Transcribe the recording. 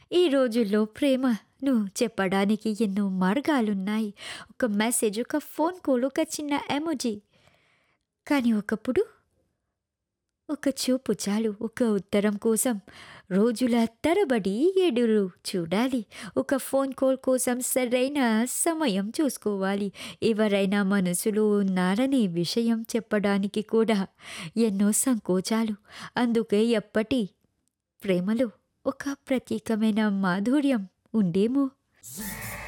ఈ రోజుల్లో ప్రేమను చెప్పడానికి ఎన్నో మార్గాలున్నాయి. ఒక మెసేజ్, ఒక ఫోన్ కాల్, ఒక చిన్న ఎమోజి. కానీ ఒకప్పుడు ఒక చూపు చాలు. ఒక ఉత్తరం కోసం రోజుల తరబడి ఎదురు చూడాలి. ఒక ఫోన్ కాల్ కోసం సరైన సమయం చూసుకోవాలి. ఎవరైనా మనసులో ఉన్నారనే విషయం చెప్పడానికి కూడా ఎన్నో సంకోచాలు. అందుకే అప్పటి ప్రేమలో ఒక ప్రత్యేకమైన మాధుర్యం ఉండేమో!